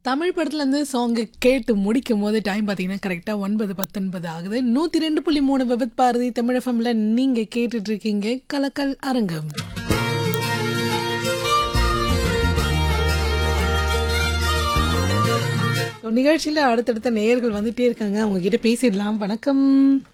தமிழ் படத்துலேருந்து சாங்கு கேட்டு முடிக்கும் போது டைம் பார்த்தீங்கன்னா கரெக்டாக ஒன்பது பத்தொன்பது ஆகுது நூற்றி ரெண்டு புள்ளி மூணு விபத் பாரதி தமிழ் எஃப்எம்ல நீங்கள் கேட்டுட்டு இருக்கீங்க கலக்கல் அரங்கம் நிகழ்ச்சியில் அடுத்தடுத்த நேயர்கள் வந்துட்டே இருக்காங்க அவங்க கிட்ட பேசிடலாம் வணக்கம்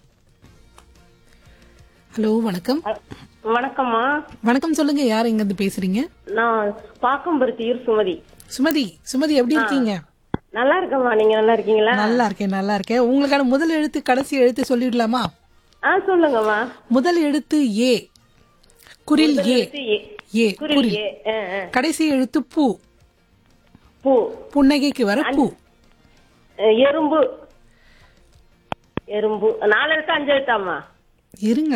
ஹலோ வணக்கம் வணக்கம்மா வணக்கம் சொல்லுங்க யார் எங்க இருந்து பேசுறீங்க நான் பாக்கம்பருத்தியூர் சுமதி சுமதி சுமதி எப்படி இருக்கீங்க நல்லா இருக்கம்மா நீங்க நல்லா இருக்கீங்களா நல்லா இருக்கேன் நல்லா இருக்கேன் உங்களுக்கான முதல் எழுத்து கடைசி எழுத்து சொல்லிடலாமா ஆ சொல்லுங்கம்மா முதல் எழுத்து ஏ குரில் ஏ ஏ- ஏ குரில் குரில் ஏ, ஆ, ஆ. கடைசி எழுத்து பூ பூ புன்னகைக்கு வர பூ அஹ், எறும்பு எறும்பு நாலு எழுத்து அஞ்சு எழுத்தாம்மா இருங்க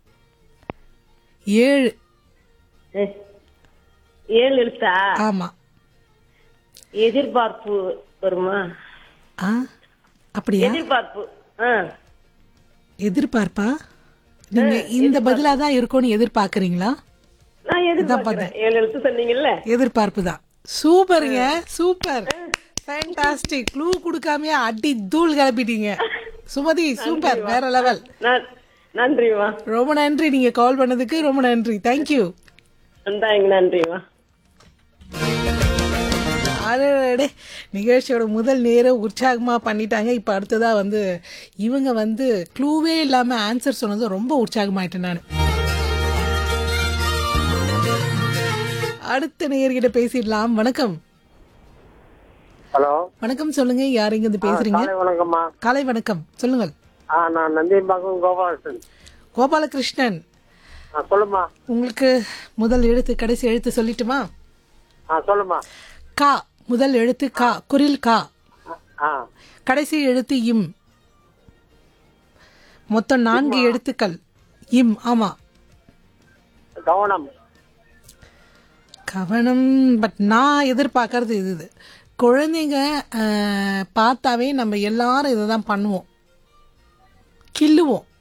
ஏழு அஹ், ஏழு எழுத்தா ஆமா எதிர்பார்ப்பு வருமா ஆ அப்படியா எதிர்பார்ப்பு ஆ எதிர்பார்ப்பா நீங்க இந்த பதிலா தான் இருக்கும்னு எதிர்பார்க்கறீங்களா நான் எதிர்பார்க்கிறேன் ஏழு எழுத்து சொன்னீங்கல்ல எதிர்பார்ப்பு தான் சூப்பருங்க சூப்பர் ஃபேண்டாஸ்டிக் க்ளூ கொடுக்காமயே அடி தூள் கிளப்பிட்டீங்க சுமதி சூப்பர் வேற லெவல் நான் நன்றிம்மா ரொம்ப நன்றி நீங்க கால் பண்ணதுக்கு ரொம்ப நன்றி தேங்க்யூ நன்றாங்க நன்றிம்மா அடடே நிகழ்ச்சியோட முதல் நேரம் உற்சாகமா பண்ணிட்டாங்க இப்ப அடுத்ததா வந்து இவங்க வந்து க்ளூவே இல்லாம ஆன்சர் சொன்னது ரொம்ப உற்சாகமாயிட்டேன் நான் அடுத்த நேயர்கிட்ட பேசிடலாம் வணக்கம் ஹலோ வணக்கம் சொல்லுங்க யார் இங்க இருந்து பேசுறீங்க காலை வணக்கம்மா காலை வணக்கம் சொல்லுங்கள் ஆ நான் நந்தியம்பாக்கம் கோபாலன் கோபாலகிருஷ்ணன் ஆ சொல்லுமா உங்களுக்கு முதல் எழுத்து கடைசி எழுத்து சொல்லட்டுமா ஆ சொல்லுமா கா முதல் எழுத்து கா குரில் கா ஆ கடைசி எழுத்து இம் மொத்தம் நான்கு எழுத்துக்கள் இம் ஆமா கவனம் கவனம் பட் நான் எதிர்பார்க்கறது இது இது குழந்தைங்க அஹ், பார்த்தாவே நம்ம எல்லாரும் இதை தான் பண்ணுவோம் கில்லுவோம்